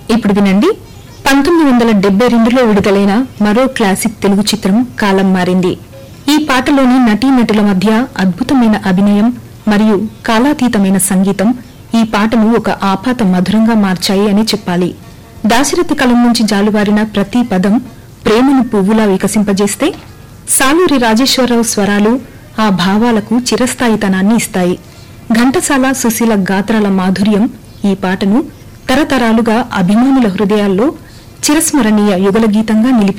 ఇప్పుడు వినండి పంతొమ్మిది వందల డెబ్బై రెండులో విడుదలైన మరో క్లాసిక్ తెలుగు చిత్రం కాలం మారింది ఈ పాటలోని నటీనటుల మధ్య అద్భుతమైన అభినయం మరియు కాలాతీతమైన సంగీతం ఈ పాటను ఒక ఆపాత మధురంగా మార్చాయి అని చెప్పాలి దాశరథి కలం నుంచి జాలువారిన ప్రతి పదం ప్రేమను పువ్వులా వికసింపజేస్తే సాలూరి రాజేశ్వరరావు స్వరాలు ఆ భావాలకు చిరస్థాయితనాన్ని ఇస్తాయి ఘంటసాల సుశీల గాత్రాల మాధుర్యం ఈ పాటను తరతరాలుగా అభిమానుల హృదయాల్లో చిరస్మరణీయ యుగల గీతంగా నిలిపి